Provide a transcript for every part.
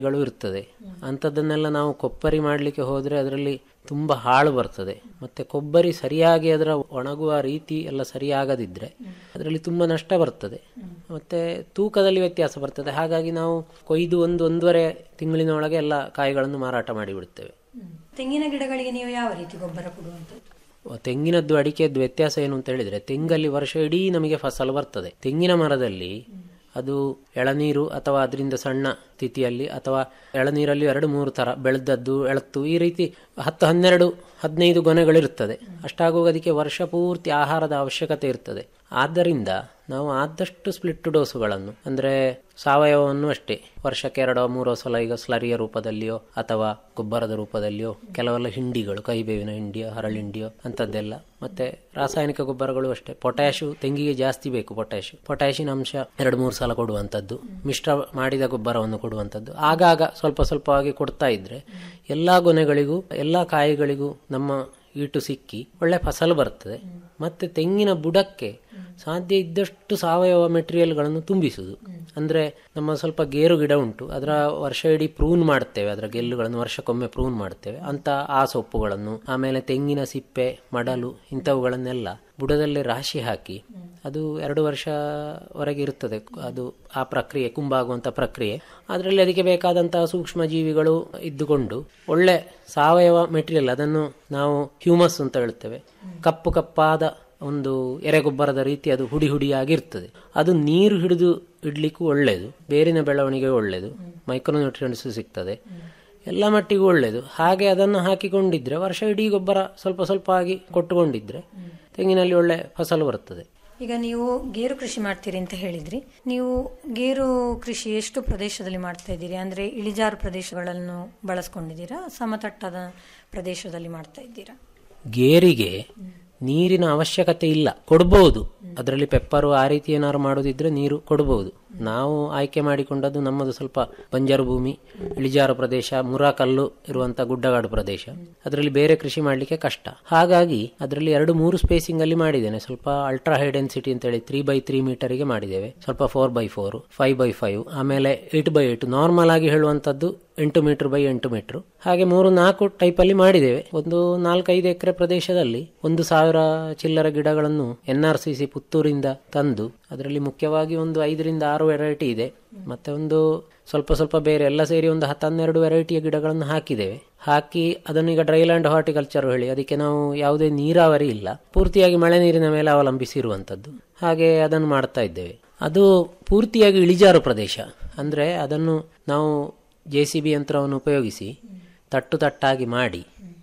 ಗಳು ಇರ್ತದೆ ಅಂಥದ್ದನ್ನೆಲ್ಲ ನಾವು ಕೊಬ್ಬರಿ ಮಾಡಲಿಕ್ಕೆ ಹೋದರೆ ಅದರಲ್ಲಿ ತುಂಬ ಹಾಳು ಬರ್ತದೆ ಮತ್ತೆ ಕೊಬ್ಬರಿ ಸರಿಯಾಗಿ ಅದರ ಒಣಗುವ ರೀತಿ ಎಲ್ಲ ಸರಿಯಾಗದಿದ್ದರೆ ಅದರಲ್ಲಿ ತುಂಬ ನಷ್ಟ ಬರ್ತದೆ ಮತ್ತೆ ತೂಕದಲ್ಲಿ ವ್ಯತ್ಯಾಸ ಬರ್ತದೆ ಹಾಗಾಗಿ ನಾವು ಕೊಯ್ದು ಒಂದು ಒಂದೂವರೆ ತಿಂಗಳಿನೊಳಗೆ ಎಲ್ಲ ಕಾಯಿಗಳನ್ನು ಮಾರಾಟ ಮಾಡಿಬಿಡ್ತೇವೆ ತೆಂಗಿನ ಗಿಡಗಳಿಗೆ ನೀವು ಯಾವ ರೀತಿ ಗೊಬ್ಬರ ಕೊಡುವಂಥದ್ದು ತೆಂಗಿನದ್ದು ಅಡಿಕೆದ್ದು ವ್ಯತ್ಯಾಸ ಏನು ಅಂತ ಹೇಳಿದ್ರೆ ತೆಂಗಲ್ಲಿ ವರ್ಷ ಇಡೀ ನಮಗೆ ಫಸಲು ಬರ್ತದೆ ತೆಂಗಿನ ಮರದಲ್ಲಿ ಅದು ಎಳನೀರು ಅಥವಾ ಅದರಿಂದ ಸಣ್ಣ ಸ್ಥಿತಿಯಲ್ಲಿ ಅಥವಾ ಎಳನೀರಲ್ಲಿ ಎರಡು ಮೂರು ತರ ಬೆಳೆದದ್ದು ಎಳತ್ತು ಈ ರೀತಿ ಹತ್ತು ಹನ್ನೆರಡು ಹದಿನೈದು ಗೊನೆಗಳಿರ್ತದೆ ಅಷ್ಟಾಗುವಾಗ ಅದಕ್ಕೆ ವರ್ಷ ಪೂರ್ತಿ ಆಹಾರದ ಅವಶ್ಯಕತೆ ಇರ್ತದೆ ಆದ್ದರಿಂದ ನಾವು ಆದಷ್ಟು ಸ್ಪ್ಲಿಟ್ ಡೋಸುಗಳನ್ನು ಅಂದ್ರೆ ಸಾವಯವವನ್ನು ಅಷ್ಟೇ ವರ್ಷಕ್ಕೆ ಎರಡೋ ಮೂರೋ ಸಲ ಈಗ ಸ್ಲರಿಯ ರೂಪದಲ್ಲಿಯೋ ಅಥವಾ ಗೊಬ್ಬರದ ರೂಪದಲ್ಲಿಯೋ ಕೆಲವೆಲ್ಲ ಹಿಂಡಿಗಳು ಕೈಬೇವಿನ ಹಿಂಡಿಯೋ ಹರಳಿಂಡಿಯೋ ಅಂಥದ್ದೆಲ್ಲ ಮತ್ತೆ ರಾಸಾಯನಿಕ ಗೊಬ್ಬರಗಳು ಅಷ್ಟೇ ಪೊಟ್ಯಾಶು ತೆಂಗಿಗೆ ಜಾಸ್ತಿ ಬೇಕು ಪೊಟ್ಯಾಶು ಪೊಟ್ಯಾಶಿನ ಅಂಶ ಎರಡು ಮೂರು ಸಲ ಕೊಡುವಂಥದ್ದು ಮಿಶ್ರ ಮಾಡಿದ ಗೊಬ್ಬರವನ್ನು ಕೊಡುವಂಥದ್ದು ಆಗಾಗ ಸ್ವಲ್ಪ ಸ್ವಲ್ಪವಾಗಿ ಕೊಡ್ತಾ ಇದ್ರೆ ಎಲ್ಲಾ ಗೊನೆಗಳಿಗೂ ಎಲ್ಲಾ ಕಾಯಿಗಳಿಗೂ ನಮ್ಮ ಈಟು ಸಿಕ್ಕಿ ಒಳ್ಳೆ ಫಸಲು ಬರ್ತದೆ ಮತ್ತೆ ತೆಂಗಿನ ಬುಡಕ್ಕೆ ಸಾಧ್ಯ ಇದ್ದಷ್ಟು ಸಾವಯವ ಮೆಟೀರಿಯಲ್ಗಳನ್ನು ತುಂಬಿಸುವುದು ಅಂದ್ರೆ ನಮ್ಮ ಸ್ವಲ್ಪ ಗೇರು ಗಿಡ ಉಂಟು ಅದರ ವರ್ಷ ಇಡೀ ಪ್ರೂನ್ ಮಾಡ್ತೇವೆ ಅದರ ಗೆಲ್ಲುಗಳನ್ನು ವರ್ಷಕ್ಕೊಮ್ಮೆ ಪ್ರೂನ್ ಮಾಡ್ತೇವೆ ಅಂತ ಆ ಸೊಪ್ಪುಗಳನ್ನು ಆಮೇಲೆ ತೆಂಗಿನ ಸಿಪ್ಪೆ ಮಡಲು ಇಂಥವುಗಳನ್ನೆಲ್ಲ ಬುಡದಲ್ಲಿ ರಾಶಿ ಹಾಕಿ ಅದು ಎರಡು ವರ್ಷವರೆಗೆ ಇರ್ತದೆ ಅದು ಆ ಪ್ರಕ್ರಿಯೆ ಕುಂಬಾಗುವಂತ ಪ್ರಕ್ರಿಯೆ ಅದರಲ್ಲಿ ಅದಕ್ಕೆ ಬೇಕಾದಂತಹ ಸೂಕ್ಷ್ಮ ಜೀವಿಗಳು ಇದ್ದುಕೊಂಡು ಒಳ್ಳೆ ಸಾವಯವ ಮೆಟೀರಿಯಲ್ ಅದನ್ನು ನಾವು ಹ್ಯೂಮಸ್ ಅಂತ ಹೇಳ್ತೇವೆ ಕಪ್ಪು ಕಪ್ಪಾದ ಒಂದು ಎರೆಗೊಬ್ಬರದ ರೀತಿ ಅದು ಹುಡಿ ಹುಡಿಯಾಗಿರ್ತದೆ ಅದು ನೀರು ಹಿಡಿದು ಇಡ್ಲಿಕ್ಕೂ ಒಳ್ಳೆಯದು ಬೇರಿನ ಬೆಳವಣಿಗೆ ಒಳ್ಳೆಯದು ಮೈಕ್ರೋನ್ಯೂಟ್ರಿಯೆಂಟ್ಸ್ ಸಿಗ್ತದೆ ಎಲ್ಲ ಮಟ್ಟಿಗೂ ಒಳ್ಳೆಯದು ಹಾಗೆ ಅದನ್ನು ಹಾಕಿಕೊಂಡಿದ್ರೆ ವರ್ಷ ಇಡೀ ಗೊಬ್ಬರ ಸ್ವಲ್ಪ ಸ್ವಲ್ಪ ಆಗಿ ಕೊಟ್ಟುಕೊಂಡಿದ್ರೆ ತೆಂಗಿನಲ್ಲಿ ಒಳ್ಳೆ ಫಸಲು ಬರ್ತದೆ ಈಗ ನೀವು ಗೇರು ಕೃಷಿ ಮಾಡ್ತೀರಿ ಅಂತ ಹೇಳಿದ್ರಿ ನೀವು ಗೇರು ಕೃಷಿ ಎಷ್ಟು ಪ್ರದೇಶದಲ್ಲಿ ಮಾಡ್ತಾ ಇದ್ದೀರಿ ಅಂದ್ರೆ ಇಳಿಜಾರು ಪ್ರದೇಶಗಳನ್ನು ಬಳಸ್ಕೊಂಡಿದ್ದೀರಾ ಸಮತಟ್ಟಾದ ಪ್ರದೇಶದಲ್ಲಿ ಮಾಡ್ತಾ ಇದ್ದೀರಾ ಗೇರಿಗೆ ನೀರಿನ ಅವಶ್ಯಕತೆ ಇಲ್ಲ ಕೊಡ್ಬೋದು ಅದರಲ್ಲಿ ಪೆಪ್ಪರು ಆ ರೀತಿ ಏನಾದ್ರು ಮಾಡೋದಿದ್ರೆ ನೀರು ಕೊಡಬಹುದು ನಾವು ಆಯ್ಕೆ ಮಾಡಿಕೊಂಡದ್ದು ನಮ್ಮದು ಸ್ವಲ್ಪ ಬಂಜರು ಭೂಮಿ ಇಳಿಜಾರು ಪ್ರದೇಶ ಮುರಾ ಕಲ್ಲು ಇರುವಂತ ಗುಡ್ಡಗಾಡು ಪ್ರದೇಶ ಅದರಲ್ಲಿ ಬೇರೆ ಕೃಷಿ ಮಾಡಲಿಕ್ಕೆ ಕಷ್ಟ ಹಾಗಾಗಿ ಅದರಲ್ಲಿ ಎರಡು ಮೂರು ಸ್ಪೇಸಿಂಗ್ ಅಲ್ಲಿ ಮಾಡಿದ್ದೇನೆ ಸ್ವಲ್ಪ ಅಲ್ಟ್ರಾ ಹೈ ಡೆನ್ಸಿಟಿ ಅಂತ ಹೇಳಿ ತ್ರೀ ಬೈ ತ್ರೀ ಮೀಟರ್ಗೆ ಮಾಡಿದ್ದೇವೆ ಸ್ವಲ್ಪ four by four five by five ಆಮೇಲೆ ಏಟ್ ಬೈ ಏಟ್ ನಾರ್ಮಲ್ ಆಗಿ ಹೇಳುವಂತದ್ದು ಎಂಟು ಮೀಟರ್ ಬೈ ಎಂಟು ಮೀಟರ್ ಹಾಗೆ ಮೂರು ನಾಲ್ಕು ಟೈಪ್ ಅಲ್ಲಿ ಮಾಡಿದ್ದೇವೆ ಒಂದು ನಾಲ್ಕೈದು ಎಕರೆ ಪ್ರದೇಶದಲ್ಲಿ ಒಂದು ಸಾವಿರ ಚಿಲ್ಲರ ಗಿಡಗಳನ್ನು ಎನ್ ಆರ್ ಸಿ ಸಿ ಪುತ್ತೂರಿಂದ ತಂದು ಅದರಲ್ಲಿ ಮುಖ್ಯವಾಗಿ ಒಂದು ಐದರಿಂದ ಆರು ವೆರೈಟಿ ಇದೆ ಮತ್ತೆ ಒಂದು ಸ್ವಲ್ಪ ಸ್ವಲ್ಪ ಬೇರೆ ಎಲ್ಲ ಸೇರಿ ಒಂದು ಹತ್ತನ್ನೆರಡು ವೆರೈಟಿಯ ಗಿಡಗಳನ್ನು ಹಾಕಿದ್ದೇವೆ ಹಾಕಿ ಅದನ್ನು ಈಗ ಡ್ರೈಲ್ಯಾಂಡ್ ಹಾರ್ಟಿಕಲ್ಚರ್ ಹೇಳಿ ಅದಕ್ಕೆ ನಾವು ಯಾವುದೇ ನೀರಾವರಿ ಇಲ್ಲ ಪೂರ್ತಿಯಾಗಿ ಮಳೆ ನೀರಿನ ಮೇಲೆ ಅವಲಂಬಿಸಿರುವಂಥದ್ದು ಹಾಗೆ ಅದನ್ನು ಮಾಡ್ತಾ ಇದ್ದೇವೆ ಅದು ಪೂರ್ತಿಯಾಗಿ ಇಳಿಜಾರು ಪ್ರದೇಶ ಅಂದ್ರೆ ಅದನ್ನು ನಾವು ಜೆ ಸಿ ಬಿ ಯಂತ್ರವನ್ನು ಉಪಯೋಗಿಸಿ ತಟ್ಟು ತಟ್ಟಾಗಿ ಮಾಡಿ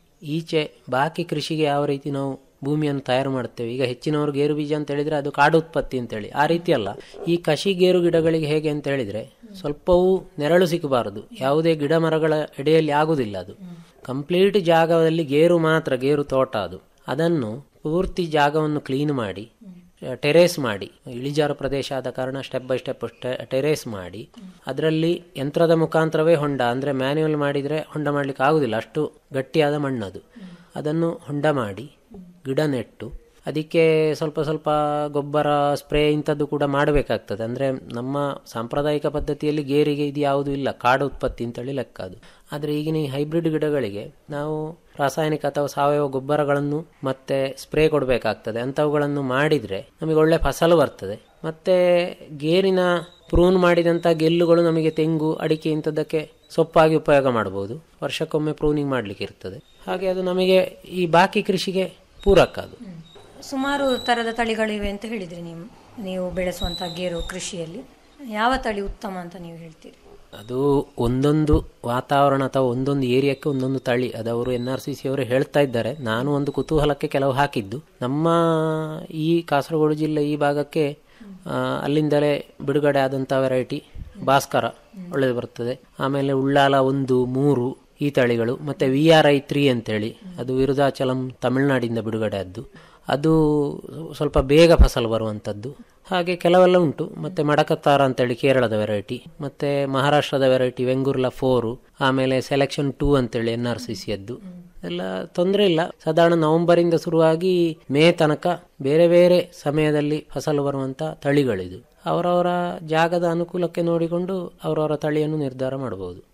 ಈಚೆ ಬಾಕಿ ಕೃಷಿಗೆ ಯಾವ ರೀತಿ ನಾವು ಭೂಮಿಯನ್ನು ತಯಾರು ಮಾಡ್ತೇವೆ ಈಗ ಹೆಚ್ಚಿನವರು ಗೇರು ಬೀಜ ಅಂತ ಹೇಳಿದ್ರೆ ಅದು ಕಾಡು ಉತ್ಪತ್ತಿ ಅಂತೇಳಿ ಆ ರೀತಿ ಅಲ್ಲ ಈ ಕಸಿ ಗೇರು ಗಿಡಗಳಿಗೆ ಹೇಗೆ ಅಂತ ಹೇಳಿದ್ರೆ ಸ್ವಲ್ಪವೂ ನೆರಳು ಸಿಕ್ಕಬಾರದು ಯಾವುದೇ ಗಿಡ ಮರಗಳ ಎಡೆಯಲ್ಲಿ ಆಗುದಿಲ್ಲ ಅದು ಕಂಪ್ಲೀಟ್ ಜಾಗದಲ್ಲಿ ಗೇರು ಮಾತ್ರ ಗೇರು ತೋಟ ಅದು ಅದನ್ನು ಪೂರ್ತಿ ಜಾಗವನ್ನು ಕ್ಲೀನ್ ಮಾಡಿ ಟೆರೇಸ್ ಮಾಡಿ ಇಳಿಜಾರು ಪ್ರದೇಶ ಆದ ಕಾರಣ ಸ್ಟೆಪ್ ಬೈ ಸ್ಟೆಪ್ ಟೆರೇಸ್ ಮಾಡಿ ಅದರಲ್ಲಿ ಯಂತ್ರದ ಮುಖಾಂತರವೇ ಹೊಂಡ ಅಂದ್ರೆ ಮ್ಯಾನ್ಯುವಲ್ ಮಾಡಿದ್ರೆ ಹೊಂಡ ಮಾಡ್ಲಿಕ್ಕೆ ಆಗುದಿಲ್ಲ ಅಷ್ಟು ಗಟ್ಟಿಯಾದ ಮಣ್ಣದು ಅದನ್ನು ಹೊಂಡ ಮಾಡಿ ಗಿಡ ನೆಟ್ಟು ಅದಕ್ಕೆ ಸ್ವಲ್ಪ ಸ್ವಲ್ಪ ಗೊಬ್ಬರ ಸ್ಪ್ರೇ ಇಂಥದ್ದು ಕೂಡ ಮಾಡಬೇಕಾಗ್ತದೆ ಅಂದ್ರೆ ನಮ್ಮ ಸಾಂಪ್ರದಾಯಿಕ ಪದ್ಧತಿಯಲ್ಲಿ ಗೇರಿಗೆ ಇದು ಯಾವುದು ಇಲ್ಲ ಕಾಡು ಉತ್ಪತ್ತಿ ಅಂತೇಳಿ ಲೆಕ್ಕ ಅದು ಆದರೆ ಈಗಿನ ಈ ಹೈಬ್ರಿಡ್ ಗಿಡಗಳಿಗೆ ನಾವು ರಾಸಾಯನಿಕ ಅಥವಾ ಸಾವಯವ ಗೊಬ್ಬರಗಳನ್ನು ಮತ್ತೆ ಸ್ಪ್ರೇ ಕೊಡಬೇಕಾಗ್ತದೆ ಅಂಥವುಗಳನ್ನು ಮಾಡಿದ್ರೆ ನಮಗೆ ಒಳ್ಳೆ ಫಸಲು ಬರ್ತದೆ ಮತ್ತೆ ಗೇರಿನ ಪ್ರೂನ್ ಮಾಡಿದಂಥ ಗೆಲ್ಲುಗಳು ನಮಗೆ ತೆಂಗು ಅಡಿಕೆ ಇಂಥದ್ದಕ್ಕೆ ಸೊಪ್ಪಾಗಿ ಉಪಯೋಗ ಮಾಡಬಹುದು ವರ್ಷಕ್ಕೊಮ್ಮೆ ಪ್ರೂನಿಂಗ್ ಮಾಡಲಿಕ್ಕೆ ಇರ್ತದೆ ಹಾಗೆ ಅದು ನಮಗೆ ಈ ಬಾಕಿ ಕೃಷಿಗೆ ಪೂರಕ ಅದು ಸುಮಾರು ತರದ ತಳಿಗಳಿವೆ ಅಂತ ಹೇಳಿದ್ರಿ ನೀವು ನೀವು ಬೆಳೆಸುವಂತ ಗೇರು ಕೃಷಿಯಲ್ಲಿ ಯಾವ ತಳಿ ಉತ್ತಮ ಅಂತ ನೀವು ಹೇಳ್ತೀರಿ ಅದು ಒಂದೊಂದು ವಾತಾವರಣ ಅಥವಾ ಒಂದೊಂದು ಏರಿಯಾಕ್ಕೆ ಒಂದೊಂದು ತಳಿ ಅದು ಅವರು ಎನ್ ಆರ್ ಸಿ ಸಿ ಅವರು ಹೇಳ್ತಾ ಇದ್ದಾರೆ ನಾನು ಒಂದು ಕುತೂಹಲಕ್ಕೆ ಕೆಲವು ಹಾಕಿದ್ದು ನಮ್ಮ ಈ ಕಾಸರಗೋಡು ಜಿಲ್ಲೆ ಈ ಭಾಗಕ್ಕೆ ಆ, ಅಲ್ಲಿಂದಲೇ ಬಿಡುಗಡೆ ಆದಂಥ ವೆರೈಟಿ ಭಾಸ್ಕರ ಒಳ್ಳೆದು ಬರ್ತದೆ ಆಮೇಲೆ ಉಳ್ಳಾಲ ಒಂದು ಮೂರು ಈ ತಳಿಗಳು ಮತ್ತೆ ವಿ ಆರ್ ಐ ತ್ರೀ ಅಂತೇಳಿ ಅದು ವಿರುದಾಚಲಂ ತಮಿಳುನಾಡಿಂದ ಬಿಡುಗಡೆ ಆದ್ದು ಅದು ಸ್ವಲ್ಪ ಬೇಗ ಫಸಲು ಬರುವಂಥದ್ದು ಹಾಗೆ ಕೆಲವೆಲ್ಲ ಉಂಟು ಮತ್ತೆ ಮಡಕತ್ತಾರ ಅಂತೇಳಿ ಕೇರಳದ ವೆರೈಟಿ ಮತ್ತೆ ಮಹಾರಾಷ್ಟ್ರದ ವೆರೈಟಿ ವೆಂಗುರ್ಲಾ ಫೋರು ಆಮೇಲೆ ಸೆಲೆಕ್ಷನ್ ಟೂ ಅಂತೇಳಿ ಎನ್ ಆರ್ ಸಿ ಸಿ ಅದ್ದು ಎಲ್ಲ ತೊಂದರೆ ಇಲ್ಲ ಸಾಧಾರಣ ನವೆಂಬರಿಂದ ಶುರುವಾಗಿ ಮೇ ತನಕ ಬೇರೆ ಬೇರೆ ಸಮಯದಲ್ಲಿ ಫಸಲು ಬರುವಂತ ತಳಿಗಳಿದು ಅವರವರ ಜಾಗದ ಅನುಕೂಲಕ್ಕೆ ನೋಡಿಕೊಂಡು ಅವರವರ ತಳಿಯನ್ನು ನಿರ್ಧಾರ ಮಾಡಬಹುದು